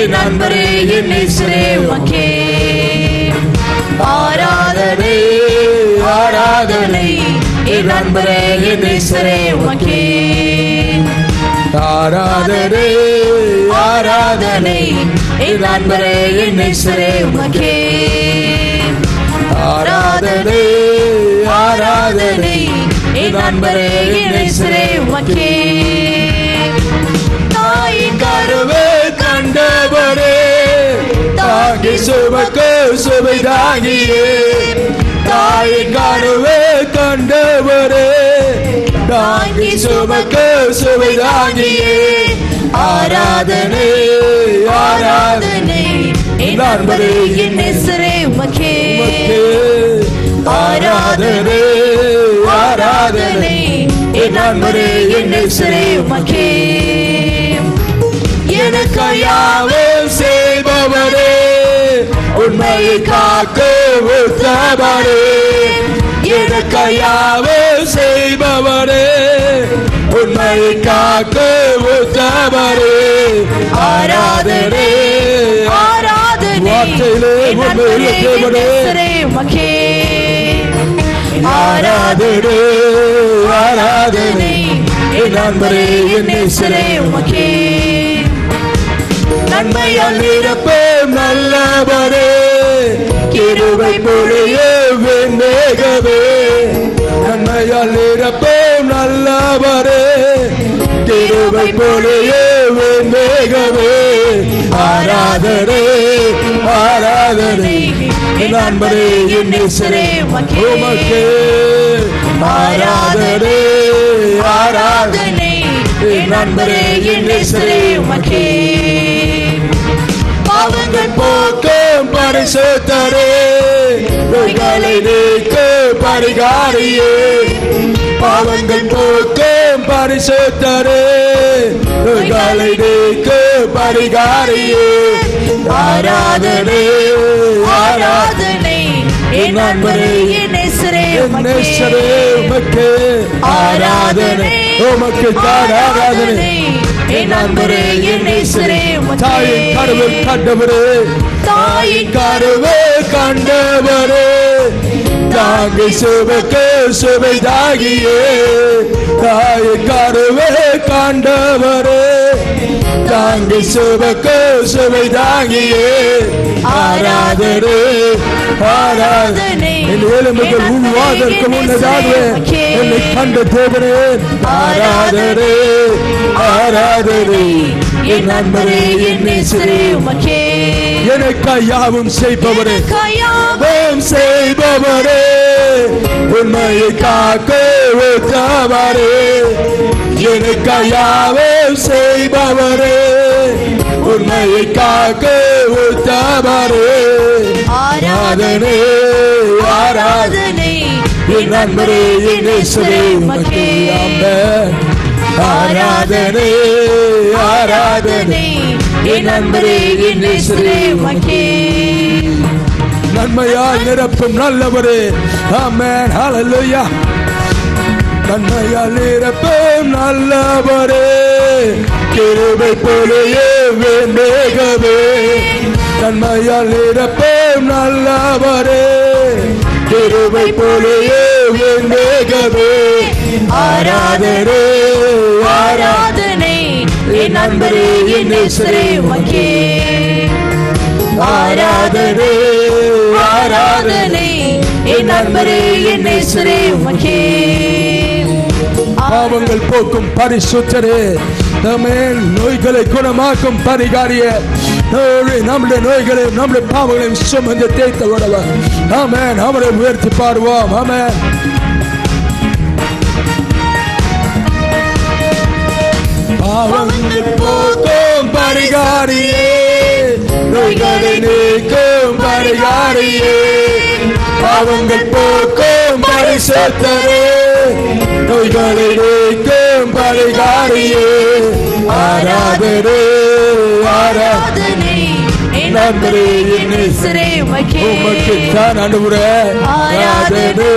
என் நண்பரே என் நேசரே உமக்கே ஆராதனை ஆராதனை என் நண்பரே என் நேசரே உமக்கே ஆராதனை ஆராதனை என் நண்பரே என் நேசரே உமக்கே ஆராதனை ஆராதனை என் நண்பரே என் நேசரே உமக்கே தாயின் கருவே கண்டவரே தாங்கி சுமக்கு சுமை தாங்கியே தாயின் கருவே கண்டவரே தாங்கி சுமக்கு சுமை தாங்கியே ஆராதனை ஆராதனை என் நண்பரே என் நேசரே உமக்கே ஆராதனை ஆராதனை என் நண்பரே என் நேசரே உமக்கே எனக்கு யாவும் செய்பவரே உண்மையை காக்க உத்தவரே எனக்கு யாவும் செய்பவரே உண்மையை காக்க உத்தவரே ஆராதனை ஆராதனை வார்த்தையிலே என் உண்மையுள்ள நண்பரே, என் தேவனே. நேசரே உமக்கே ஆராதனை ஆராதனை என் நண்பரே என் நேசரே உமக்கே நன்மையால் நிரப்பேன் நல்லவரே கிருபை பொழிய வெண்ணேகவே நன்மையால் நிரப்பேன் நல்லவரே கிருபை பொழிய வெண்ணேகவே ஆராதனை ஆராதனை என் அன்பரே என் நேசரே உமக்கே ஆராதனை ஆராதனை என் நண்பரே என் நேசரே உமக்கே பாவங்கள் போக்கும் பரிசுத்தரே நோய்களை நீக்க பரிகாரியே பாவங்கள் போக்கும் பரிசுத்தரே நோய்களை நீக்க பரிகாரியே ஆராதனை ஆராதனை ஆராதனை என் நண்பரே என் நேசரே உமக்கே நேசரே உமக்கு ஆராதனை உமக்கு தான் ஆராதனை என் நண்பரே என் நேசரே உமக்கே தாயின் கருவில் கண்டவரே தாயின் கருவே கண்டவரே தாங்கி சுமக்கு சுமை தாகியே தாய் கருவே கண்டவரே தாங்கி சுமக்கு சுமை தாகியே ஆராதனை ஆராதனை என் எலும்புகள் உருவாதற்கு முன்னதாகவே என்னை கண்ட தேவனே ஆராதனை ஆராதனை என் நண்பரே என் நேசரே உமக்கே எனக்காய் யாவும் செய்பவரே கையாவே பாவம் செய்பவரே உண்மையை காக்க வைத்தவரே எனக்காயாவும் செய்பவரே உண்மையை காக்க வைத்தவரே ஆராதனை ஆராதனை ஆராதனை என் நண்பரே என் நேசரே உமக்கே ஆமென். ஆராதனை ஆராதனை என் நண்பரே என் நேசரே உமக்கே நன்மையால் நிரப்பும் நல்லவரே ஆமென் ஹalleluya நன்மையால் நிரப்பும் நல்லவரே கிருபை போலயே வேண்டேகவே நன்மையால் நிரப்பும் நல்லவரே கிருபை போலயே வேண்டேகவே ஆராதனை ஆராதனை ஆராதனை என் நண்பரே என் நேசரே உமக்கே ஆராதனை ஆராதனை ஆராதனை என் நண்பரே என் நேசரே உமக்கே பாவங்கள் போக்கும் பரிசுத்தரே நம்மேல் நோய்களை குணமாக்கும் பரிகாரிய நம்முடைய நோய்களையும் நம்முடைய பாவங்களையும் சுமந்து தேய்த்த விடவர் ஆமென் அவரை உயர்த்தி பாடுவோம் ஆமென் பாவங்கள் போக்கும் பரிகாரியே நோய்களை நீக்கும் பரிகாரியே பாவங்கள் போக்கும் பரிசுத்தரே நோய்களை நீக்கும் பரிகாரியே ஆராதனை ஆராதனை ஆராதனை என் நண்பரே என் நேசரே உமக்கே உமக்கு தான் அனுபுற ஆராதனை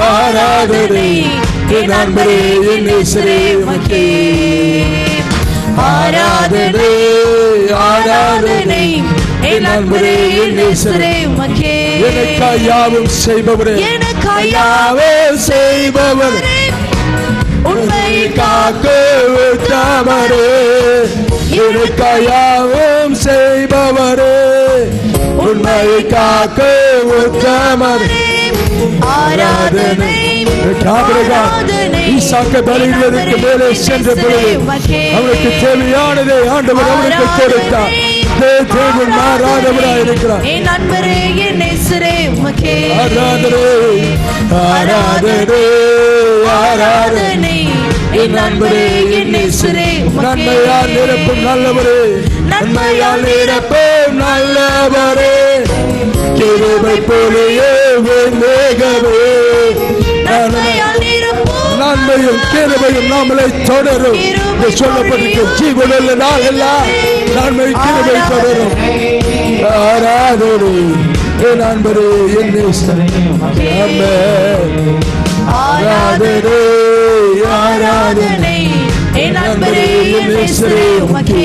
ஆராதனை என் நண்பரே என் நேசரே உமக்கே ஆராதனை ஆராதனை என் அன்பரே என் நேசரே உமக்கே எனக்காய் யாவும் செய்பவரே எனக்காய் யாவும் செய்பவர் உண்மை காக்க விட்டவரே எனக்காய் யாவும் செய்பவரே உண்மை காக்க உத்தமரே ஆராதனை ஆராதனை ஈசாக்க பலியிடுவதற்கு மேலே சென்ற பொழுது அவனுக்கு தேவையானதை ஆண்டவர் அவனுக்கு கொடுத்தார் தே- தேவன் மாறாதவராய் இருக்கிறார் என் அன்பரே என் நேசரே உமக்கே ஆராதனை ஆராதனை ஆராதனை ஆராதனை என் அன்பரே என் நேசரே உமக்கே நன்மையால் நிரப்பும் நல்லவரே நன்மையால் நிரப்பும் நல்லவரே கிருபை போலியே வேகவே நன்மையால் நிரப்பும் நன்மையும் கிருபையும் நம்மளை தொடரும் இங்கே சொல்லப்பட்டிருக்கு ஜீவனுள்ள நாள் எல்லாம் நன்மை கிருபை தொடரும் ஆராதனை என் அன்பரே என் நேசரே. ஆமென். ஆராதனை ஆராதனை என் அன்பரே என் நேசரே உமக்கே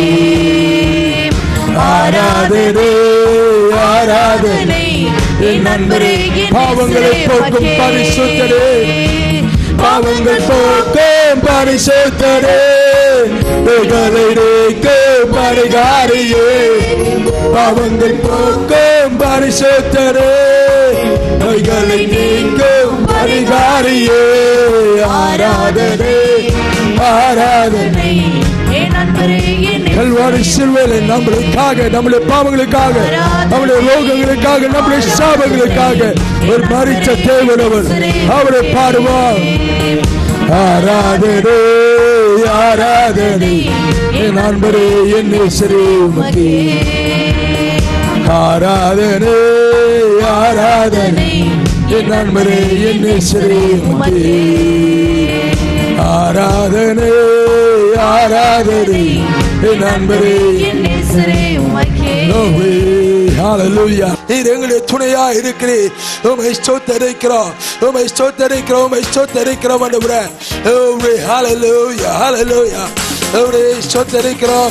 ஆராதனை ஆராதனை என் அன்பரே என் பாவங்களை நேசரே போக்கும் உமக்கே பரிசுத்தரே பாவங்கள் போக்கும் பரிசுத்தரே எங்களை நீக்கும் பரிகாரியே பாவங்கள் போக்கும் பரிசுத்தரே எங்களை நீக்கும் பரிகாரியே ஆராதனை ஆராதனை என் அன்பரே என் கல்வாரி சிறுவேலை நம்மளுக்காக நம்முடைய பாவங்களுக்காக நம்முடைய ரோகங்களுக்காக நம்முடைய சாபங்களுக்காக ஒரு மறித்த தேவனவர் அவரை பாடுவார் ஆராதனை ஆராதனை என் அன்பரே என் நேசரே உமக்கே ஆராதனை ஆராதனை என் அன்பரே என் நேசரே உமக்கே ஆராதனை ஆராதனை என் அன்பரே என் நேசரே உமக்கே Glory, hallelujah. நீர் எங்களுடைய துணையா இருக்கிறீர் உமை ஸ்தோத்தரிக்கிறோம் உமை ஸ்தோத்தரிக்கிறோம் உமை ஸ்தோத்தரிக்கிறோம் ஆண்டவரே Glory, hallelujah, hallelujah. உம்மை ஸ்தோத்தரிக்கிறோம்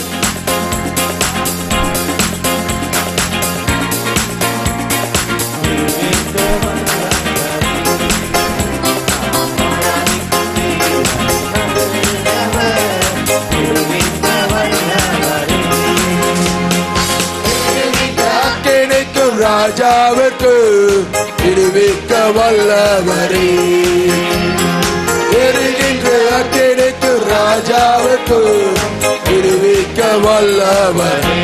அக்கினிக்கும் ராஜாவிற்கு விடுவிக்க வல்லவரே எரிகின்ற அக்கினிக்கு ராஜாவுக்கு விடுவிக்க வல்லவரே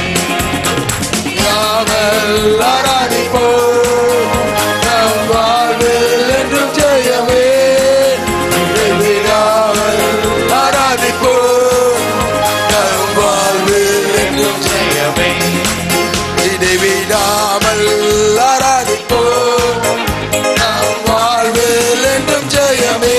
நாமல் ஆராதிப்போம் நம் வாழ்வில் என்றும் ஜெயமே இறைவிடாமல் ஆராதிப்போம் நம் வாழ்வில் என்றும் ஜெயமே இடைவிடாமல் ஆராதிப்போம் நம் வாழ்வில் என்றும் ஜெயமே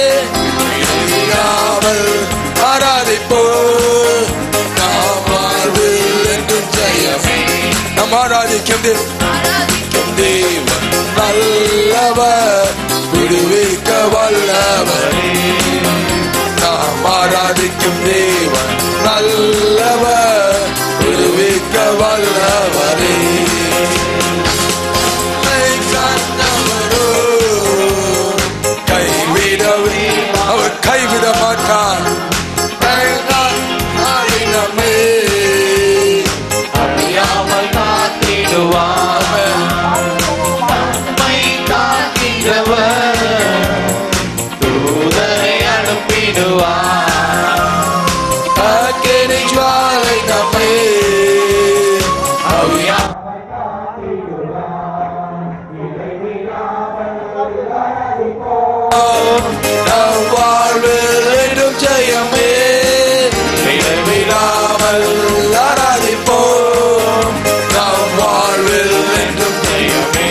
இடைவிடாமல் ஆராதிப்போம் நாம் வாழ்வில் என்றும் ஜெயமே நம் ஆராதிக்கும் தேவன் ஆராதிக்கும் தேவன் நல்லவர் விடுவிக்க வல்லவர் நாம் ஆராதிக்கும் தேவன் நல்லவர் விடுவிக்க வல்லவரே உம்மை கண்டவரோ கைவிடவே அவர் கைவிட மாட்டார் கைதான் ஆடினமே அறியாமல் காத்திடுவார் நம்மை காக்கின்றவர் தூதரை அனுப்பிடுவார் அக்கினி ஜுவாலை நம்மை அவ்யா நம் வாழ்வில் என்றும் ஜெயமே விடாமல் ஆராதிப்போம் நம் வாழ்வில் என்றும் ஜெயமே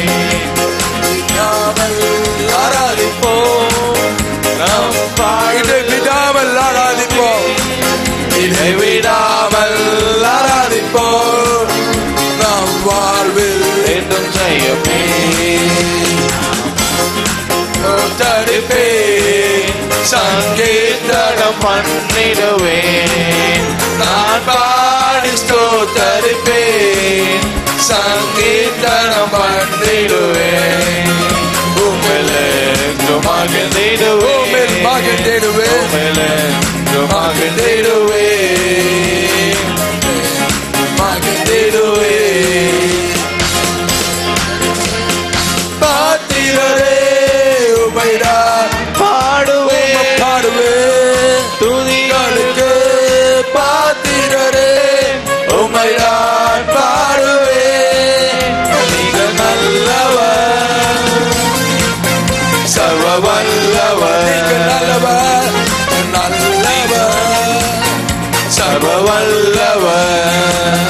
விடாமல் ஆராதிப்போம் நம் வாழ்வில் விடாமல் ஆராதிப்போம் இதை விடாமல் ஆராதிப்போம் நம் வாழ்வில் என்றும் ஜெயமே தடுப்பே சங்கீர்த்தனம் பண்ணிடுவேன் நான் பாடி ஸ்தோத்தரிப்பேன் சங்கீர்த்தனம் பண்ணிடுவேன் உமிழெங்கு மகிழ்ந்திடுவேன் உம்மில் மகிழ்ந்திடுவேன். உமிழெங்கு மகிழ்ந்திடுவேன் மகிழ்ந்திடுவேன் பாத்திரரே உமைதான் பாடுவேன் பாடுவேன் துதிகளுக்கு பாத்திரரே உம்மை நான் பாடுவேன் மிக நல்லவர் சர்வ வல்லவர் நல்லவர் நல்லவர் சர்வ வல்லவர்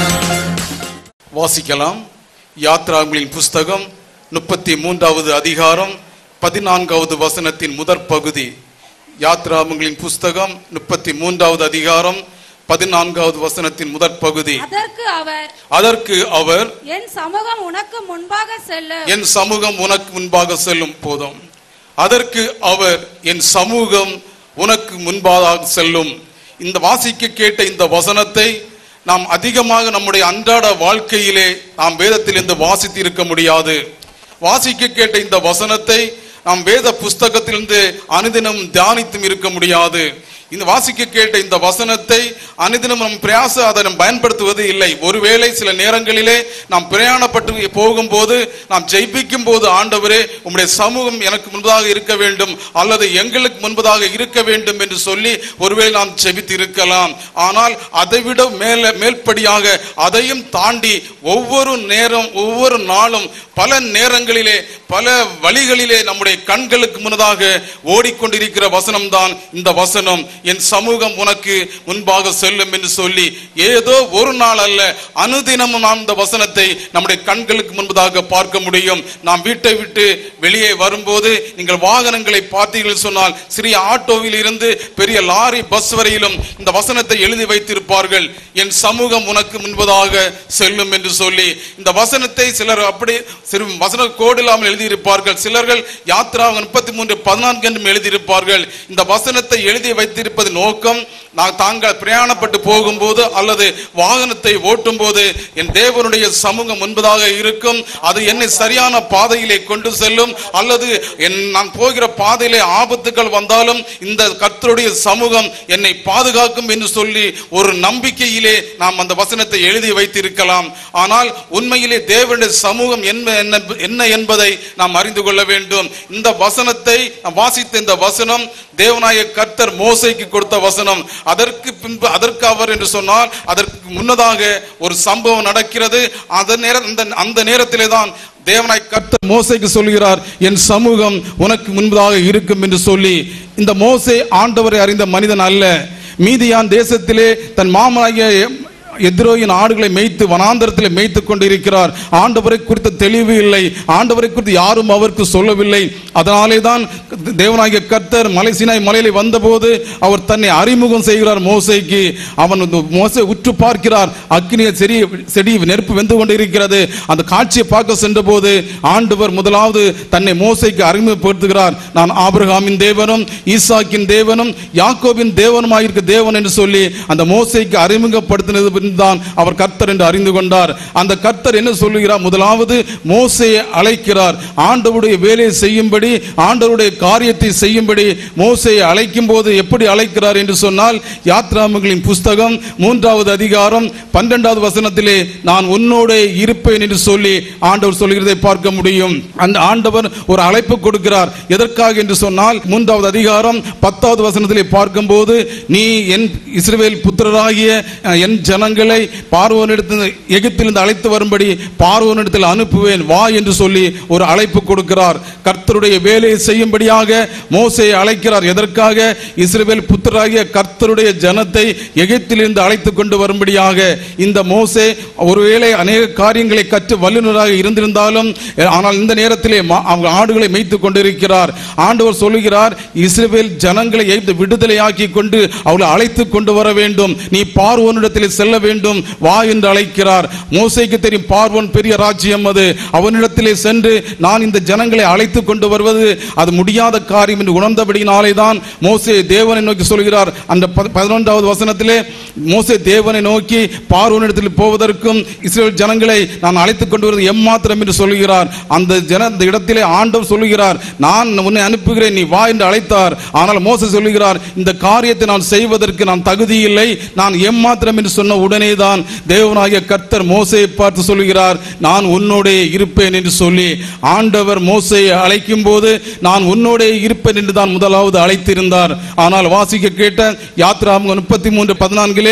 வாசிக்கலாம் யாத்ராங்களின் புஸ்தகம் முப்பத்தி மூன்றாவது அதிகாரம் பதினான்காவது வசனத்தின் முதற் பகுதி யாத்ராமங்களின் புஸ்தகம் முப்பத்தி மூன்றாவது அதிகாரம் பதினான்காவது வசனத்தின் முதற் பகுதி அதற்கு அவர் அதற்கு அவர் என் சமூகம் உனக்கு முன்பாக செல்லும் என் சமூகம் உனக்கு முன்பாக செல்லும் போதும் அதற்கு அவர் என் சமூகம் உனக்கு முன்பாக செல்லும் இந்த வாசிக்க கேட்ட இந்த வசனத்தை நாம் அதிகமாக நம்முடைய அன்றாட வாழ்க்கையிலே நாம் வேதத்திலிருந்து வாசித்து இருக்க முடியாது வாசிக்க கேட்ட இந்த வசனத்தை நாம் வேத புஸ்தகத்திலிருந்து அனுதினம் தியானித்தும் இருக்க முடியாது இந்த வாசிக்க கேட்ட இந்த வசனத்தை அனுதினம் நம் பிரயாச அதை நாம் பயன்படுத்துவது இல்லை ஒருவேளை சில நேரங்களிலே நாம் பிரயாணப்பட்டு போகும்போது நாம் ஜெயிப்பிக்கும் போது ஆண்டவரே உம்முடைய சமூகம் எனக்கு முன்பதாக இருக்க வேண்டும் அல்லது எங்களுக்கு முன்பதாக இருக்க வேண்டும் என்று சொல்லி ஒருவேளை நாம் ஜெபித்து இருக்கலாம் ஆனால் அதைவிட மேல மேல்படியாக அதையும் தாண்டி ஒவ்வொரு நேரம் ஒவ்வொரு நாளும் பல நேரங்களிலே பல வழிகளிலே நம்முடைய கண்களுக்கு முன்னதாக ஓடிக்கொண்டிருக்கிற வசனம்தான் இந்த வசனம் என் சமூகம் உனக்கு முன்பாக செல்லும் என்று சொல்லி ஏதோ ஒரு நாள் அல்ல அனுதினமும் நாம் இந்த வசனத்தை நம்முடைய கண்களுக்கு முன்பதாக பார்க்க முடியும் நாம் வீட்டை விட்டு வெளியே வரும்போது நீங்கள் வாகனங்களை பார்த்தீர்கள் சொன்னால் சிறிய ஆட்டோவில் இருந்து பெரிய லாரி பஸ் வரையிலும் இந்த வசனத்தை எழுதி வைத்திருப்பார்கள் என் சமூகம் உனக்கு முன்பதாக செல்லும் என்று சொல்லி இந்த வசனத்தை சிலர் அப்படி சிறு வசன கோடு இல்லாமல் எழுதியிருப்பார்கள் சிலர்கள் யாத்ரா முப்பத்தி மூன்று பதினான்கு என்றும் எழுதியிருப்பார்கள் இந்த வசனத்தை எழுதி வைத்திருப்பது நோக்கம் நான் தாங்கள் பிரயாணப்பட்டு போகும்போது அல்லது வாகனத்தை ஓட்டும் போது என் தேவனுடைய சமூகம் முன்பதாக இருக்கும் அது என்னை சரியான பாதையிலே கொண்டு செல்லும் அல்லது என் நான் போகிற பாதையிலே ஆபத்துகள் வந்தாலும் இந்த கர்த்தருடைய சமூகம் என்னை பாதுகாக்கும் என்று சொல்லி ஒரு நம்பிக்கையிலே நாம் அந்த வசனத்தை எழுதி வைத்திருக்கலாம் ஆனால் உண்மையிலே தேவனுடைய சமூகம் என்ன என்ன- என்ன என்பதை நாம் அறிந்து கொள்ள வேண்டும் இந்த வசனத்தை நாம் வாசித்த இந்த வசனம் தேவனாய கர்த்தர் மோசைக்கு கொடுத்த வசனம் அதற்கு பின்பு அதற்கு அவர் என்று சொன்னால் அதற்கு முன்னதாக ஒரு சம்பவம் நடக்கிறது அந்த நேரம் அந்த அந்த நேரத்திலே தான் தேவனாய் கர்த்தர் மோசைக்கு சொல்கிறார் என் சமூகம் உனக்கு முன்பதாக இருக்கும் என்று சொல்லி இந்த மோசே ஆண்டவரை அறிந்த மனிதன் அல்ல மீதியான் தேசத்திலே தன் மாமனாகிய எதிரோயின் ஆடுகளை மேய்த்து வனாந்தரத்தில் மேய்த்து கொண்டிருக்கிறார் ஆண்டவரை குறித்த தெளிவு இல்லை ஆண்டவரை குறித்து யாரும் அவருக்கு சொல்லவில்லை அதனாலே தான் தேவனாகிய கர்த்தர் மலை சினாய் மலையில வந்தபோது அவர் தன்னை அறிமுகம் செய்கிறார் மோசைக்கு அவன் இந்த மோசை உற்று பார்க்கிறார் அக்னிய செடி செடி நெருப்பு வெந்து கொண்டிருக்கிறது அந்த காட்சியை பார்க்க சென்றபோது ஆண்டவர் முதலாவது தன்னை மோசைக்கு அறிமுகப்படுத்துகிறார் நான் ஆபிரகாமின் தேவனும் ஈசாக்கின் தேவனும் யாக்கோபின் தேவனுமாயிருக்க தேவன் என்று சொல்லி அந்த மோசைக்கு அறிமுகப்படுத்தினது பின்தான் அவர் கர்த்தர் என்று அறிந்து கொண்டார் அந்த கர்த்தர் என்ன சொல்லுகிறார் முதலாவது மோசையை அழைக்கிறார் ஆண்டவருடைய வேலையை செய்யும்படி ஆண்டவருடைய காரியத்தை செய்யும்படி மோசையை அழைக்கும் போது எப்படி அழைக்கிறார் என்று சொன்னால் யாத்ராமங்களின் புஸ்தகம் மூன்றாவது அதிகாரம் பன்னிரெண்டாவது வசனத்திலே நான் உன்னோட இருப்பேன் என்று சொல்லி ஆண்டவர் சொல்கிறதை பார்க்க முடியும் அந்த ஆண்டவர் ஒரு அழைப்பு கொடுக்கிறார் எதற்காக என்று சொன்னால் மூன்றாவது அதிகாரம் பத்தாவது வசனத்திலே பார்க்கும்போது நீ என் இஸ்ரவேல் புத்திரராகிய அஹ், என் ஜனங்களை பார்வோனிடத்தில் எகிப்திலிருந்து அழைத்து வரும்படி பார்வோனிடத்தில் அனுப்புவேன் வா என்று சொல்லி ஒரு அழைப்பு கொடுக்கிறார் கர்த்தருடைய வேலையை செய்யும்படியாக மோசையை அழைக்கிறார் எதற்காக இஸ்ரவேல் புத்திரராகிய கர்த்தருடைய ஜனத்தை எகிப்திலிருந்து அழைத்து கொண்டு வரும்படியாக இந்த மோசே ஒருவேளை அநேக காரியங்களை கற்று வல்லுநராக இருந்திருந்தாலும் ஆனால் இந்த நேரத்திலே மா- அவங்க ஆடுகளை மேய்த்து கொண்டிருக்கிறார் ஆண்டவர் சொல்லுகிறார் இஸ்ரவேல் ஜனங்களை எகிப்து விடுதலையாக்கி கொண்டு அவளை அழைத்து கொண்டு வர வேண்டும் நீ பார்வோனிடத்தில் செல்ல வேண்டும் வா என்று அழைக்கிறார் மோசைக்கு தெரியும் பார்வோன் பெரிய ராஜ்யம் அது அவனிடத்திலே சென்று நான் இந்த ஜனங்களை அழைத்து கொண்டு வருவது அது முடியாத காரியம் என்று உணர்ந்தபடினாலே தான் மோசே தேவனை நோக்கி சொல்கிறார் அந்த பத- பதினொன்றாவது வசனத்திலே மோசே தேவனை நோக்கி பார்வோனிடத்தில் போவதற்கும் இஸ்ரேல் ஜனங்களை நான் அழைத்து கொண்டு வருவது எம்மாத்திரம் என்று சொல்கிறார் அந்த ஜன அந்த இடத்திலே ஆண்டவர் சொல்லுகிறார் நான் உன்னை அனுப்புகிறேன் நீ வா என்று அழைத்தார் ஆனால் மோசே சொல்லுகிறார் இந்த காரியத்தை நான் செய்வதற்கு நான் தகுதி இல்லை நான் எம்மாத்திரம் என்று சொன்ன உடனே தான் தேவனாகிய கர்த்தர் மோசையை பார்த்து சொல்லுகிறார் நான் உன்னோடே இருப்பேன் என்று சொல்லி ஆண்டவர் மோசையை அழைக்கும் போது நான் உன்னோடே இருப்பேன் என்று தான் முதலாவது அழைத்திருந்தார் ஆனால் வாசிக்க கேட்ட யாத்ராம முப்பத்தி மூன்று பதினான்கிலே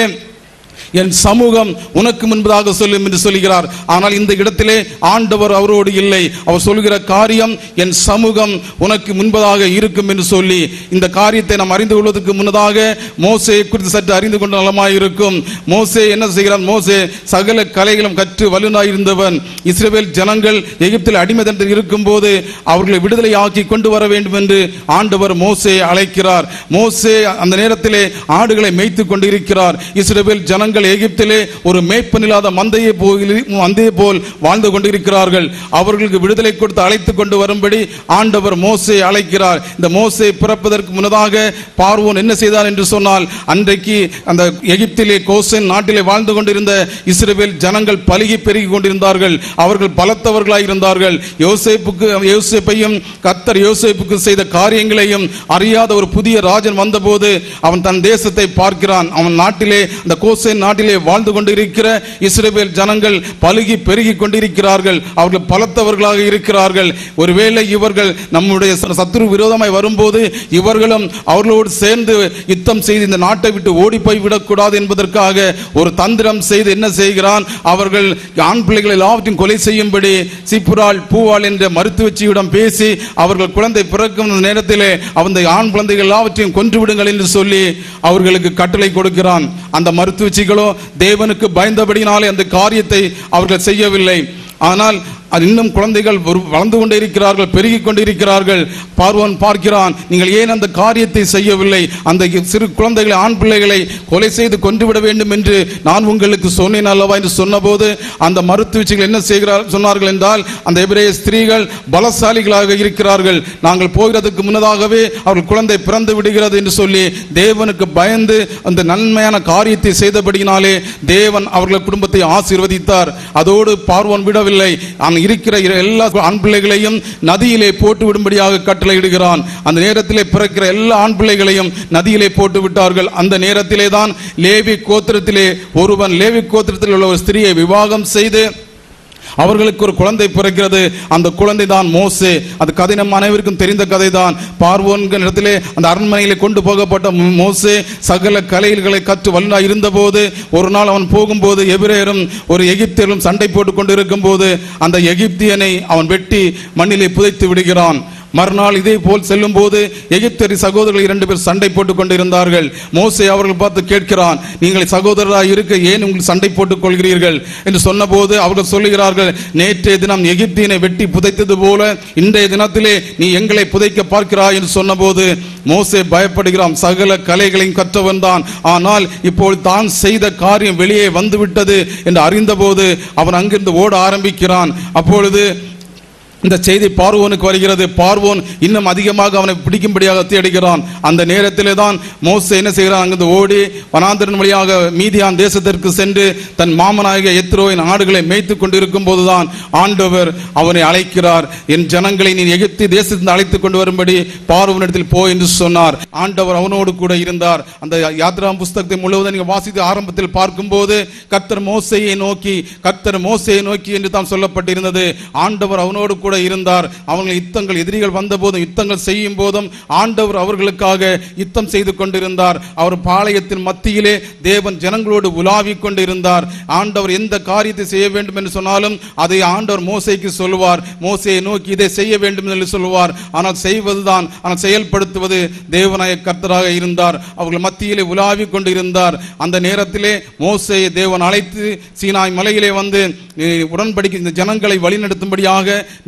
என் சமூகம் உனக்கு முன்பதாக சொல்லும் என்று சொல்கிறார் ஆனால் இந்த இடத்திலே ஆண்டவர் அவரோடு இல்லை அவர் சொல்கிற காரியம் என் சமூகம் உனக்கு முன்பதாக இருக்கும் என்று சொல்லி இந்த காரியத்தை நாம் அறிந்து கொள்வதற்கு முன்னதாக மோசே குறித்து சற்று அறிந்து கொண்ட நலமாய் இருக்கும் மோசே என்ன செய்கிறான் மோசே சகல கலைகளும் கற்று வல்லுனாயிருந்தவன் இஸ்ரவேல் ஜனங்கள் எகிப்தில் அடிமைதனத்தில் இருக்கும்போது அவர்களை விடுதலை ஆக்கி கொண்டு வர வேண்டும் என்று ஆண்டவர் மோசே அழைக்கிறார் மோசே அந்த நேரத்திலே ஆடுகளை மேய்த்து கொண்டிருக்கிறார் இஸ்ரவேல் ஜனங்கள் எகிப்திலே ஒரு மேய்ப்பன் இல்லாத மந்தையை போல் மந்தையை போல் வாழ்ந்து கொண்டிருக்கிறார்கள் அவர்களுக்கு விடுதலை கொடுத்து அழைத்து கொண்டு வரும்படி ஆண்டவர் மோசே அழைக்கிறார் இந்த மோசே பிறப்பதற்கு முன்னதாக பார்வோன் என்ன செய்தான் என்று சொன்னால் அன்றைக்கு அந்த எகிப்திலே கோசன் நாட்டிலே வாழ்ந்து கொண்டிருந்த இஸ்ரவேல் ஜனங்கள் பலுகி பெருகி கொண்டிருந்தார்கள் அவர்கள் பலத்தவர்களாய் இருந்தார்கள் யோசேப்புக்கு யோசேப்பையும் கத்தர் யோசேப்புக்கு செய்த காரியங்களையும் அறியாத ஒரு புதிய ராஜன் வந்தபோது அவன் தன் தேசத்தை பார்க்கிறான் அவன் நாட்டிலே அந்த கோசேன் நாட்டிலே வாழ்ந்து கொண்டிருக்கிற இஸ்ரவேல் ஜனங்கள் பலுகி பெருகி கொண்டிருக்கிறார்கள் அவர்கள் பலத்தவர்களாக இருக்கிறார்கள் ஒருவேளை இவர்கள் நம்முடைய ச- சத்துரு விரோதமாய் வரும்போது இவர்களும் அவர்களோடு சேர்ந்து யுத்தம் செய்து இந்த நாட்டை விட்டு ஓடி போய் விடக்கூடாது என்பதற்காக ஒரு தந்திரம் செய்து என்ன செய்கிறான் அவர்கள் ஆண் பிள்ளைகளை எல்லாவற்றையும் கொலை செய்யும்படி சிப்புரால் பூவால் என்ற மருத்துவச்சியிடம் பேசி அவர்கள் குழந்தை பிறக்கும் நேரத்திலே அந்த ஆண் குழந்தைகள் எல்லாவற்றையும் கொன்று விடுங்கள் என்று சொல்லி அவர்களுக்கு கட்டளை கொடுக்கிறான் அந்த மருத்துவச்சிகளோ தேவனுக்கு பயந்தபடினாலே அந்த காரியத்தை அவர்கள் செய்யவில்லை ஆனால் அது இன்னும் குழந்தைகள் ஒரு- வளர்ந்து கொண்டே இருக்கிறார்கள் பெருகிக் கொண்டிருக்கிறார்கள் பார்வன் பார்க்கிறான் நீங்கள் ஏன் அந்த காரியத்தை செய்யவில்லை அந்த சிறு குழந்தைகளை ஆண் பிள்ளைகளை கொலை செய்து கொன்றுவிட வேண்டும் என்று நான் உங்களுக்கு சொன்னேன் அல்லவா என்று சொன்னபோது அந்த மருத்துவச்சிகள் என்ன செய்கிறார் சொன்னார்கள் என்றால் அந்த எபிரேய ஸ்திரீகள் பலசாலிகளாக இருக்கிறார்கள் நாங்கள் போகிறதுக்கு முன்னதாகவே அவர்கள் குழந்தை பிறந்து விடுகிறது என்று சொல்லி தேவனுக்கு பயந்து அந்த நன்மையான காரியத்தை செய்தபடியினாலே தேவன் அவர்கள் குடும்பத்தை ஆசீர்வதித்தார் அதோடு பார்வோன் விடவில்லை அவன் இருக்கிற இர- எல்லா ஆண் பிள்ளைகளையும் நதியிலே போட்டு விடும்படியாக கட்டளையிடுகிறான் அந்த நேரத்திலே பிறக்கிற எல்லா ஆண் பிள்ளைகளையும் நதியிலே போட்டு விட்டார்கள் அந்த நேரத்திலே தான் லேவி கோத்திரத்திலே ஒருவன் லேவி கோத்திரத்தில் உள்ள ஒரு ஸ்திரியை விவாகம் செய்து அவர்களுக்கு ஒரு குழந்தை பிறக்கிறது அந்த குழந்தை தான் மோசே அந்த கதை நம் அனைவருக்கும் தெரிந்த கதை தான் பார்வோன்கிற இடத்திலே அந்த அரண்மனையிலே கொண்டு போகப்பட்ட மோ- மோசே சகல கலைகளை கற்று வல்லா இருந்தபோது ஒரு நாள் அவன் போகும்போது எபிரேயரும் ஒரு எகிப்தியரும் சண்டை போட்டுக் கொண்டு இருக்கும்போது அந்த எகிப்தியனை அவன் வெட்டி மண்ணிலே புதைத்து விடுகிறான் மறுநாள் இதே போல் செல்லும் போது எகிப்தரி சகோதரர்கள் இரண்டு பேர் சண்டை போட்டுக் கொண்டிருந்தார்கள் மோசே அவர்கள் பார்த்து கேட்கிறான் நீங்கள் சகோதரராக இருக்க ஏன் உங்கள் சண்டை போட்டுக் கொள்கிறீர்கள் என்று சொன்னபோது அவர்கள் சொல்லுகிறார்கள் நேற்றைய தினம் எகிப்தியனை வெட்டி புதைத்தது போல இன்றைய தினத்திலே நீ எங்களை புதைக்க பார்க்கிறாய் என்று சொன்னபோது மோசே பயப்படுகிறான் சகல கலைகளையும் கற்றவன் தான் ஆனால் இப்போ தான் செய்த காரியம் வெளியே வந்துவிட்டது என்று அறிந்தபோது அவன் அங்கிருந்து ஓட ஆரம்பிக்கிறான் அப்பொழுது இந்த செய்தி பார்வோனுக்கு வருகிறது பார்வோன் இன்னும் அதிகமாக அவனை பிடிக்கும்படியாக தேடுகிறான் அந்த நேரத்திலே தான் மோசே என்ன செய்கிறான் அங்கிருந்து ஓடி வனாந்திரன் வழியாக மீதியான் தேசத்திற்கு சென்று தன் மாமனாகிய எத்ரோவின் ஆடுகளை மேய்த்து கொண்டிருக்கும் போதுதான் ஆண்டவர் அவனை அழைக்கிறார் என் ஜனங்களை நீ எகிப்து தேசத்திலிருந்து அழைத்து கொண்டு வரும்படி பார்வோனிடத்தில் போ என்று சொன்னார் ஆண்டவர் அவனோடு கூட இருந்தார் அந்த யாத்ராம் புஸ்தகத்தை முழுவதும் நீங்க வாசித்து ஆரம்பத்தில் பார்க்கும்போது கர்த்தர் மோசையை நோக்கி கர்த்தர் மோசையை நோக்கி என்று தான் சொல்லப்பட்டிருந்தது ஆண்டவர் அவனோடு கூட இருந்தார் அவங்கள் யுத்தங்கள் எதிரிகள் வந்தபோதும் யுத்தங்கள் செய்யும் போதும் ஆண்டவர் அவர்களுக்காக யுத்தம் செய்து கொண்டிருந்தார் அவர் பாளையத்தின் மத்தியிலே தேவன் ஜனங்களோடு உலாவிக் கொண்டிருந்தார் ஆண்டவர் எந்த காரியத்தை செய்ய வேண்டும் என்று சொன்னாலும் அதை ஆண்டவர் மோசைக்கு சொல்லுவார் மோசையை நோக்கி இதை செய்ய வேண்டும் என்று சொல்லுவார் ஆனால் செய்வதுதான் ஆனால் செயல்படுத்துவது தேவனாய கர்த்தராக இருந்தார் அவர்கள் மத்தியிலே உலாவிக் கொண்டிருந்தார் அந்த நேரத்திலே மோசையை தேவன் அழைத்து சீனாய் மலையிலே வந்து நீ உடன்படிக்கை இந்த ஜனங்களை வழிநடத்தும்படியாக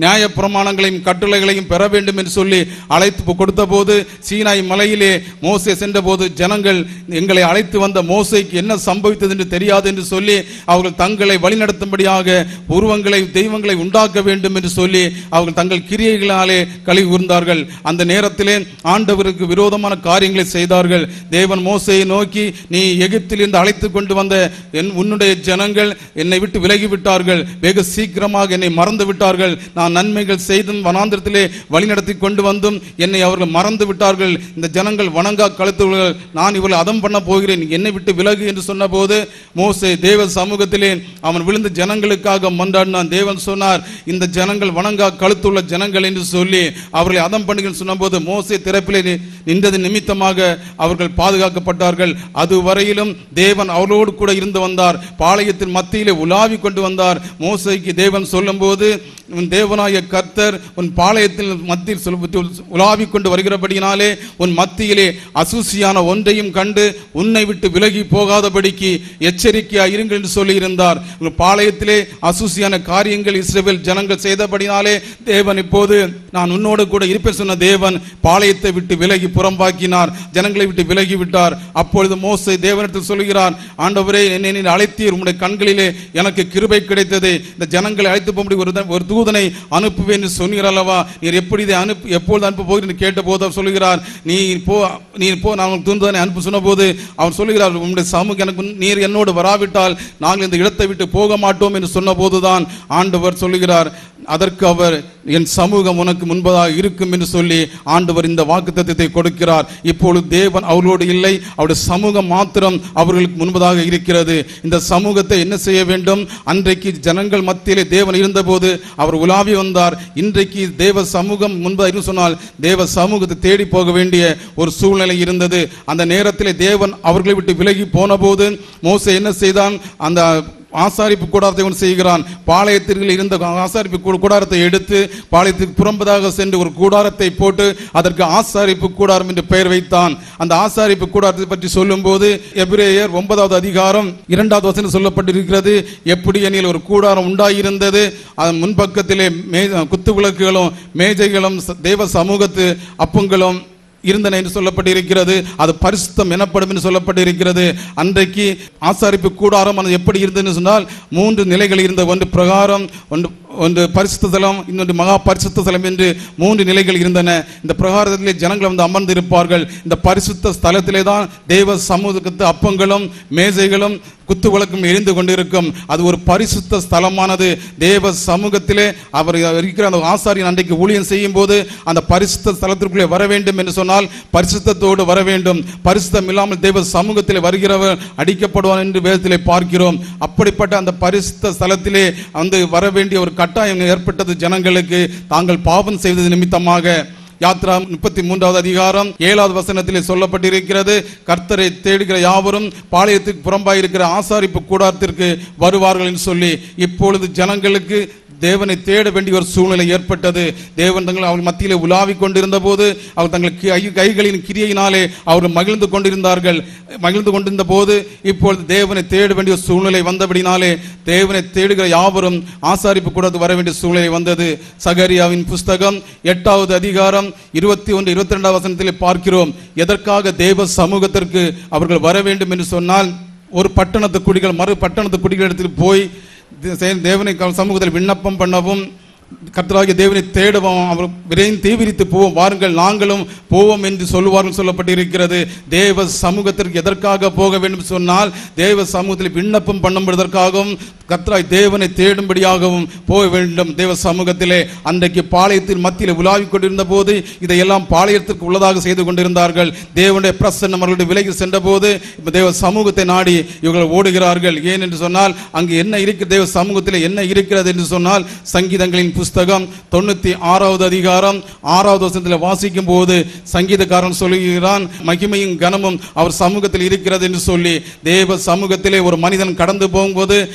நியாய பிரமாணங்களையும் கட்டளைகளையும் பெற வேண்டும் என்று சொல்லி அழைத்து கொடுத்த போது சீனாய் மலையிலே மோசே சென்றபோது ஜனங்கள் எங்களை அழைத்து வந்த மோசைக்கு என்ன சம்பவித்தது என்று தெரியாது என்று சொல்லி அவர்கள் தங்களை வழிநடத்தும்படியாக உருவங்களை தெய்வங்களை உண்டாக்க வேண்டும் என்று சொல்லி அவர்கள் தங்கள் கிரியைகளாலே கழி கூர்ந்தார்கள் அந்த நேரத்திலே ஆண்டவருக்கு விரோதமான காரியங்களை செய்தார்கள் தேவன் மோசையை நோக்கி நீ எகிப்திலிருந்து அழைத்து கொண்டு வந்த என் உன்னுடைய ஜனங்கள் என்னை விட்டு விலகி விட்டார்கள் வெகு சீக்கிரமாக என்னை மறந்து விட்டார்கள் நான் நன்மைகள் செய்தும் வனாந்திரத்திலே வழிநடத்தி கொண்டு வந்தும் என்னை அவர்கள் மறந்து விட்டார்கள் இந்த ஜனங்கள் வணங்கா கழுத்துகள் நான் இவளை அதம் பண்ண போகிறேன் என்னை விட்டு விலகு என்று சொன்னபோது மோசே தேவ சமூகத்திலே அவன் விழுந்த ஜனங்களுக்காக மன்றாடினான் தேவன் சொன்னார் இந்த ஜனங்கள் வணங்கா கழுத்துள்ள ஜனங்கள் என்று சொல்லி அவர்களை அதம் பண்ணுகிறேன் சொன்னபோது மோசே திறப்பிலே நி- நின்றது நிமித்தமாக அவர்கள் பாதுகாக்கப்பட்டார்கள் அது வரையிலும் தேவன் அவரோடு கூட இருந்து வந்தார் பாளையத்தின் மத்தியிலே உலாவி கொண்டு வந்தார் மோசைக்கு தேவன் சொல்லும்போது உன் தேவனாய கர்த்தர் உன் பாளையத்தில் மத்தியில் சொல் உலாவி கொண்டு வருகிறபடியினாலே உன் மத்தியிலே அசூசியான ஒன்றையும் கண்டு உன்னை விட்டு விலகி போகாதபடிக்கு எச்சரிக்கையா இருங்கள் என்று சொல்லியிருந்தார் உங்கள் பாளையத்திலே அசூசியான காரியங்கள் இஸ்ரவேல் ஜனங்கள் செய்தபடினாலே தேவன் இப்போது நான் உன்னோடு கூட இருப்பேன் சொன்ன தேவன் பாளையத்தை விட்டு விலகி புறம்பாக்கினார் ஜனங்களை விட்டு விலகி விட்டார் அப்பொழுது மோசே தேவனிடத்தில் சொல்கிறார் ஆண்டவரே என்னை நீர் அழைத்தீர் உம்முடைய கண்களிலே எனக்கு கிருபை கிடைத்தது இந்த ஜனங்களை அழைத்து போகும்படி ஒரு த- ஒரு தூதனை அனுப்புவேன் என்று சொன்னீர் அல்லவா நீர் எப்படி இதை அனுப்பு எப்பொழுது அனுப்ப போகிறீர் என்று கேட்டபோது அவர் சொல்கிறார் நீ போ நீ போ நான் உனக்கு தூதனை அனுப்ப சொன்னபோது அவர் சொல்கிறார் உம்முடைய சமூக எனக்கு முன் நீர் என்னோடு வராவிட்டால் நாங்கள் இந்த இடத்தை விட்டு போக மாட்டோம் என்று சொன்னபோதுதான் ஆண்டவர் சொல்லுகிறார் அதற்கு அவர் என் சமூகம் உனக்கு முன்பதாக இருக்கும் என்று சொல்லி ஆண்டவர் இந்த வாக்குத்தத்தத்தை கொடுக்கிறார் இப்பொழுது தேவன் அவர்களோடு இல்லை அவருடைய சமூகம் மாத்திரம் அவர்களுக்கு முன்பதாக இருக்கிறது இந்த சமூகத்தை என்ன செய்ய வேண்டும் அன்றைக்கு ஜனங்கள் மத்தியிலே தேவன் இருந்தபோது அவர் உலாவி வந்தார் இன்றைக்கு தேவ சமூகம் முன்பதாக இருந்து சொன்னால் தேவ சமூகத்தை தேடி போக வேண்டிய ஒரு சூழ்நிலை இருந்தது அந்த நேரத்திலே தேவன் அவர்களை விட்டு விலகி போனபோது மோசே என்ன செய்தான் அந்த ஆசாரிப்பு கூடாரத்தை ஒன்று செய்கிறான் பாளையத்திற்கு இருந்த ஆசாரிப்பு கூ- கூடாரத்தை எடுத்து பாளையத்துக்கு புறம்பதாக சென்று ஒரு கூடாரத்தை போட்டு அதற்கு ஆசாரிப்பு கூடாரம் என்று பெயர் வைத்தான் அந்த ஆசாரிப்பு கூடாரத்தை பற்றி சொல்லும்போது எபிரேயர் ஒன்பதாவது அதிகாரம் இரண்டாவது வசனம் சொல்லப்பட்டிருக்கிறது எப்படி எனில் ஒரு கூடாரம் உண்டாயிருந்தது அதன் முன்பக்கத்திலே மே குத்து விளக்குகளும் மேஜைகளும் ச- தேவ சமூகத்து அப்பங்களும் இருந்தன என்று சொல்லப்பட்டிருக்கிறது அது பரிசுத்தம் எனப்படும் என்று சொல்லப்பட்டிருக்கிறது அன்றைக்கு ஆசாரிப்பு கூடாரம் அது எப்படி இருந்ததுன்னு சொன்னால் மூன்று நிலைகள் இருந்த ஒன்று பிரகாரம் ஒன்று ஒன்று பரிசுத்த தலம் இன்னொன்று மகா பரிசுத்த தலம் என்று மூன்று நிலைகள் இருந்தன இந்த பிரகாரத்திலே ஜனங்கள் வந்து அமர்ந்திருப்பார்கள் இந்த பரிசுத்த ஸ்தலத்திலே தான் தேவ சமூகத்து அப்பங்களும் மேசைகளும் குத்து விளக்கும் எரிந்து கொண்டிருக்கும் அது ஒரு பரிசுத்த ஸ்தலமானது தேவ சமூகத்திலே அவர் இருக்கிற அந்த ஆசாரியன் அன்றைக்கு ஊழியம் செய்யும் போது அந்த பரிசுத்த ஸ்தலத்திற்குள்ளே வர வேண்டும் என்று சொன்னால் பரிசுத்தத்தோடு வர வேண்டும் பரிசுத்தம் இல்லாமல் தேவ சமூகத்திலே வருகிறவர் அடிக்கப்படுவான் என்று வேதத்திலே பார்க்கிறோம் அப்படிப்பட்ட அந்த பரிசுத்த ஸ்தலத்திலே வந்து வர வேண்டிய ஒரு கட்டாயம் ஏற்பட்டது ஜனங்களுக்கு தாங்கள் பாவம் செய்தது நிமித்தமாக யாத்ரா முப்பத்தி மூன்றாவது அதிகாரம் ஏழாவது வசனத்திலே சொல்லப்பட்டிருக்கிறது கர்த்தரை தேடுகிற யாவரும் பாளையத்துக்கு புறம்பாயிருக்கிற ஆசாரிப்பு கூடாரத்திற்கு வருவார்கள் என்று சொல்லி இப்பொழுது ஜனங்களுக்கு தேவனை தேட வேண்டிய ஒரு சூழ்நிலை ஏற்பட்டது தேவன் தங்கள் அவர்கள் மத்தியிலே உலாவிக் கொண்டிருந்த போது அவர் தங்கள் கை- கைகளின் கிரியையினாலே அவர்கள் மகிழ்ந்து கொண்டிருந்தார்கள் மகிழ்ந்து கொண்டிருந்த போது இப்பொழுது தேவனை தேட வேண்டிய ஒரு சூழ்நிலை வந்தபடினாலே தேவனை தேடுகிற யாவரும் ஆசாரிப்பு கூட வர வேண்டிய சூழ்நிலை வந்தது சகரியாவின் புஸ்தகம் எட்டாவது அதிகாரம் இருபத்தி ஒன்று இருபத்தி ரெண்டாவது வசனத்திலே பார்க்கிறோம் எதற்காக தேவ சமூகத்திற்கு அவர்கள் வர வேண்டும் என்று சொன்னால் ஒரு பட்டணத்து குடிகள் மறு பட்டணத்து குடிகள் இடத்தில் போய் தே- தேவனை க- சமூகத்தில் விண்ணப்பம் பண்ணவும் கர்த்தராகிய தேவனை தேடவும் அவர் விரைந்து தீவிரித்து போவோம் வாருங்கள் நாங்களும் போவோம் என்று சொல்லுவார்கள் சொல்லப்பட்டிருக்கிறது தேவ சமூகத்திற்கு எதற்காக போக வேண்டும் சொன்னால் தேவ சமூகத்தில் விண்ணப்பம் பண்ணும்பதற்காகவும் கர்த்தராய் தேவனை தேடும்படியாகவும் போக வேண்டும் தேவ சமூகத்திலே அன்றைக்கு பாளையத்தின் மத்தியில் உலாவிக் கொண்டிருந்த போது இதையெல்லாம் பாளையத்திற்கு உள்ளதாக செய்து கொண்டிருந்தார்கள் தேவனுடைய பிரசன்னம் அவர்களுடைய விலகி சென்றபோது இப்ப தேவ சமூகத்தை நாடி இவர்கள் ஓடுகிறார்கள் ஏன் என்று சொன்னால் அங்கு என்ன இருக்கிற தேவ சமூகத்தில் என்ன இருக்கிறது என்று சொன்னால் சங்கீதங்களின் புஸ்தகம் தொண்ணூத்தி ஆறாவது அதிகாரம் ஆறாவது வசனத்தில் வாசிக்கும் போது சங்கீதக்காரன் சொல்லுகிறான் மகிமையும் கனமும் அவர் சமூகத்தில் இருக்கிறது என்று சொல்லி தேவ சமூகத்திலே ஒரு மனிதன் கடந்து போகும்போது அங்கு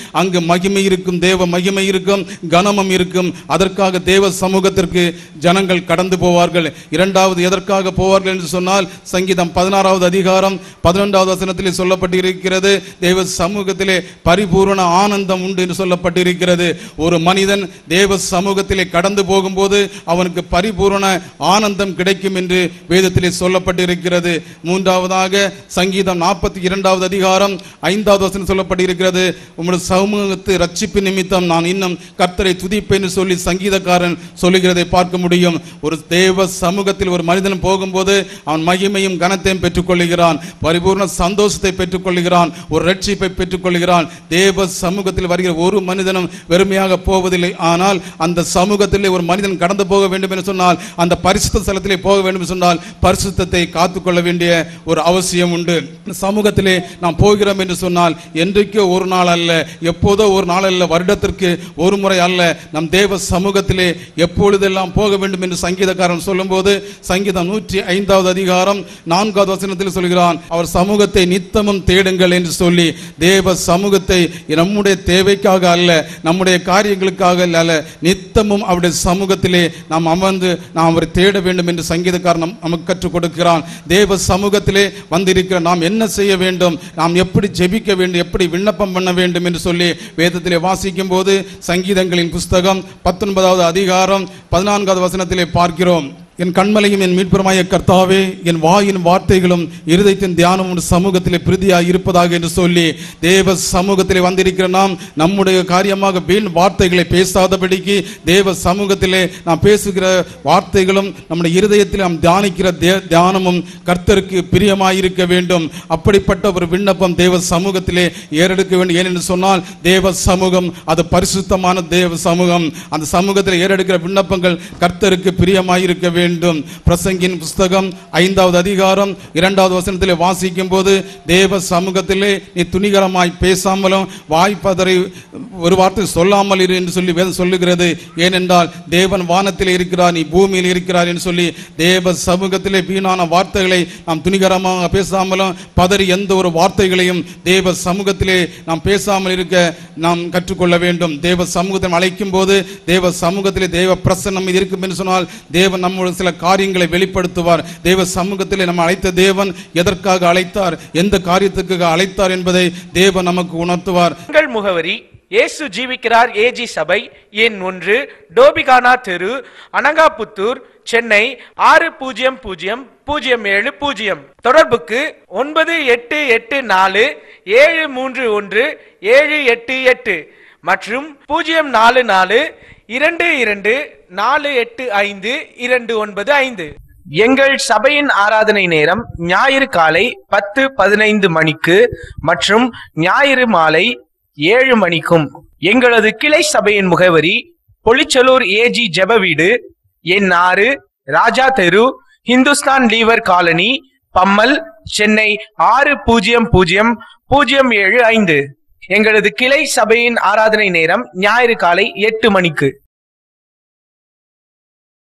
மகிமை இருக்கும் தேவ மகிமை இருக்கும் கனமும் இருக்கும் அதற்காக தேவ சமூகத்திற்கு ஜனங்கள் கடந்து போவார்கள் இரண்டாவது எதற்காக போவார்கள் என்று சொன்னால் சங்கீதம் பதினாறாவது அதிகாரம் பதினொன்றாவது வசனத்திலே சொல்லப்பட்டிருக்கிறது தேவ சமூகத்திலே பரிபூரண ஆனந்தம் உண்டு என்று சொல்லப்பட்டிருக்கிறது ஒரு மனிதன் தேவ சமூகத்திலே கடந்து போகும்போது அவனுக்கு பரிபூரண ஆனந்தம் கிடைக்கும் என்று வேதத்திலே சொல்லப்பட்டிருக்கிறது மூன்றாவதாக சங்கீதம் நாற்பத்தி இரண்டாவது அதிகாரம் ஐந்தாவது வசனம் சொல்லப்பட்டிருக்கிறது உம்முடைய சமூகத்து ரட்சிப்பு நிமித்தம் நான் இன்னும் கர்த்தரை துதிப்பேன் என்று சொல்லி சங்கீதக்காரன் சொல்லுகிறதை பார்க்க முடியும் ஒரு தேவ சமூகத்தில் ஒரு மனிதன் போகும்போது அவன் மகிமையும் கனத்தையும் பெற்றுக்கொள்கிறான் பரிபூர்ண சந்தோஷத்தை பெற்றுக்கொள்கிறான் ஒரு ரட்சிப்பை பெற்றுக்கொள்கிறான் தேவ சமூகத்தில் வருகிற ஒரு மனிதனும் வெறுமையாக போவதில்லை ஆனால் அந்த சமூகத்திலே ஒரு மனிதன் கடந்து போக வேண்டும் என்று சொன்னால் அந்த பரிசுத்த ஸ்தலத்திலே போக வேண்டும் என்று சொன்னால் பரிசுத்தத்தை காத்துக்கொள்ள வேண்டிய ஒரு அவசியம் உண்டு சமூகத்திலே நாம் போகிறோம் என்று சொன்னால் என்றைக்கோ ஒரு நாள் அல்ல எப்போதோ ஒரு நாள் அல்ல வருடத்திற்கு ஒரு முறை அல்ல நம் தேவ சமூகத்திலே எப்பொழுதெல்லாம் போக வேண்டும் என்று சங்கீதக்காரன் சொல்லும்போது சங்கீதம் நூற்றி ஐந்தாவது அதிகாரம் நான்காவது வசனத்தில் சொல்கிறான் அவர் சமூகத்தை நித்தமும் தேடுங்கள் என்று சொல்லி தேவ சமூகத்தை நம்முடைய தேவைக்காக அல்ல நம்முடைய காரியங்களுக்காக அல்ல நித்தமும் அவருடைய சமூகத்திலே நாம் அமர்ந்து நாம் அவரை தேட வேண்டும் என்று சங்கீதக்காரன் நம்- நமக்கு கற்றுக் கொடுக்கிறான் தேவ சமூகத்திலே வந்திருக்கிற நாம் என்ன செய்ய வேண்டும் நாம் எப்படி ஜெபிக்க வேண்டும் எப்படி விண்ணப்பம் பண்ண வேண்டும் என்று சொல்லி வேதத்திலே வாசிக்கும் போது சங்கீதங்களின் புஸ்தகம் பத்தொன்பதாவது அதிகாரம் பதினான்காவது வசனத்திலே பார்க்கிறோம் என் கண்மலையும் என் மீட்புறமாய கர்த்தாவே என் வாயின் வார்த்தைகளும் இருதயத்தின் தியானம் உன் சமூகத்திலே பிரதியாய் இருப்பதாக என்று சொல்லி தேவ சமூகத்திலே வந்திருக்கிற நாம் நம்முடைய காரியமாக வீண் வார்த்தைகளை பேசாதபடிக்கு தேவ சமூகத்திலே நாம் பேசுகிற வார்த்தைகளும் நம்முடைய இருதயத்தில் நாம் தியானிக்கிற தே- தியானமும் கர்த்தருக்கு பிரியமாயிருக்க வேண்டும் அப்படிப்பட்ட ஒரு விண்ணப்பம் தேவ சமூகத்திலே ஏறெடுக்க வேண்டும் ஏனென்று சொன்னால் தேவ சமூகம் அது பரிசுத்தமான தேவ சமூகம் அந்த சமூகத்தில் ஏறெடுக்கிற விண்ணப்பங்கள் கர்த்தருக்கு பிரியமாயிருக்க வேண்டும் பிரசங்கின் புஸ்தகம் ஐந்தாவது அதிகாரம் இரண்டாவது வசனத்திலே வாசிக்கும் போது தேவ சமூகத்திலே நீ துணிகரமாய் பேசாமலும் வாய்ப்பதரை ஒரு வார்த்தை சொல்லாமல் இரு என்று சொல்லி வேதம் சொல்லுகிறது ஏனென்றால் தேவன் வானத்திலே இருக்கிறார் நீ பூமியில் இருக்கிறார் என்று சொல்லி தேவ சமூகத்திலே வீணான வார்த்தைகளை நாம் துணிகரமாக பேசாமலும் பதறி எந்த ஒரு வார்த்தைகளையும் தேவ சமூகத்திலே நாம் பேசாமல் இருக்க நாம் கற்றுக்கொள்ள வேண்டும் தேவ சமூகத்தை அழைக்கும் போது தேவ சமூகத்திலே தேவ பிரசன்னம் இருக்கும் என்று சொன்னால் தேவன் நம்முடைய சில காரியங்களை வெளிப்படுத்துவார் தேவ சமூகத்திலே நம்ம அழைத்த தேவன் எதற்காக அழைத்தார் எந்த காரியத்துக்காக அழைத்தார் என்பதை தேவன் நமக்கு உணர்த்துவார் எங்கள் முகவரி இயேசு ஜீவிக்கிறார் ஏஜி சபை எண் ஒன்று டோபிகானா தெரு அனங்காபுத்தூர் சென்னை ஆறு பூஜ்ஜியம் பூஜ்ஜியம் பூஜ்ஜியம் ஏழு பூஜ்ஜியம் தொடர்புக்கு ஒன்பது எட்டு எட்டு நாலு ஏழு மூன்று ஒன்று ஏழு எட்டு எட்டு மற்றும் பூஜ்ஜியம் நாலு நாலு இரண்டு இரண்டு நாலு எட்டு ஐந்து இரண்டு ஒன்பது ஐந்து எங்கள் சபையின் ஆராதனை நேரம் ஞாயிறு காலை பத்து பதினைந்து மணிக்கு மற்றும் ஞாயிறு மாலை ஏழு மணிக்கும் எங்களது கிளை சபையின் முகவரி பொலிச்சலூர் ஏஜி ஜெப வீடு எண் ஆறு ராஜா தெரு ஹிந்துஸ்தான் லீவர் காலனி பம்மல் சென்னை ஆறு பூஜ்ஜியம் பூஜ்ஜியம் பூஜ்ஜியம் ஏழு ஐந்து எங்களது கிளை சபையின் ஆராதனை நேரம் ஞாயிறு காலை எட்டு மணிக்கு